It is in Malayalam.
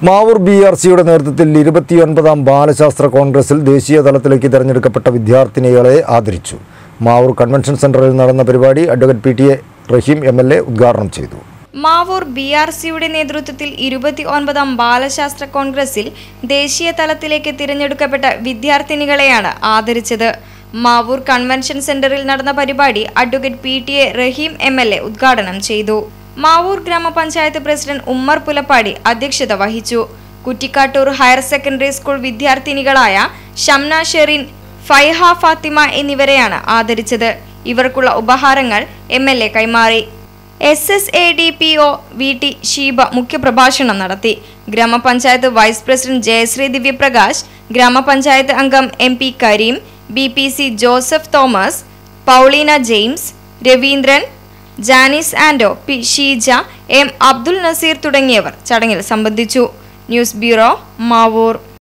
മാവൂർ ബി ആർ സിയുടെ നേതൃത്വത്തിൽ ഇരുപത്തിയൊൻപതാം ബാലശാസ്ത്ര കോൺഗ്രസിൽ ദേശീയ തലത്തിലേക്ക് തിരഞ്ഞെടുക്കപ്പെട്ട വിദ്യാർത്ഥിനികളെ ആദരിച്ചു മാവൂർ കൺവെൻഷൻ സെന്ററിൽ നടന്ന പരിപാടി advocate P T A Rahim M L A ഉദ്ഘാടനം ചെയ്തു മാവൂർ ബി ആർ സിയുടെ നേതൃത്വത്തിൽ ഇരുപത്തി ഒൻപതാം ബാലശാസ്ത്ര കോൺഗ്രസിൽ ദേശീയ തലത്തിലേക്ക് തിരഞ്ഞെടുക്കപ്പെട്ട വിദ്യാർത്ഥിനികളെയാണ് ആദരിച്ചത് മാവൂർ കൺവെൻഷൻ സെന്ററിൽ നടന്ന പരിപാടി advocate P T A Rahim M L A ഉദ്ഘാടനം ചെയ്തു മാവൂർ ഗ്രാമപഞ്ചായത്ത് പ്രസിഡന്റ് ഉമ്മർ പുലപ്പാടി അധ്യക്ഷത വഹിച്ചു കുറ്റിക്കാട്ടൂർ ഹയർ സെക്കൻഡറി സ്കൂൾ വിദ്യാർത്ഥിനികളായ ഷംന ഷെറിൻ ഫൈഹ ഫാത്തിമ എന്നിവരെയാണ് ആദരിച്ചത് ഇവർക്കുള്ള ഉപഹാരങ്ങൾ എം എൽ എ കൈമാറി S S A D P O V T Sheeba മുഖ്യപ്രഭാഷണം നടത്തി ഗ്രാമപഞ്ചായത്ത് വൈസ് പ്രസിഡന്റ് ജയശ്രീ ദിവ്യപ്രകാശ് ഗ്രാമപഞ്ചായത്ത് അംഗം M P Kareem B P C Joseph Thomas Paulina James Raveendran Janis Ando P Sheeja M Abdul Naseer തുടങ്ങിയവർ ചടങ്ങിൽ സംബന്ധിച്ചു ന്യൂസ് ബ്യൂറോ മാവൂർ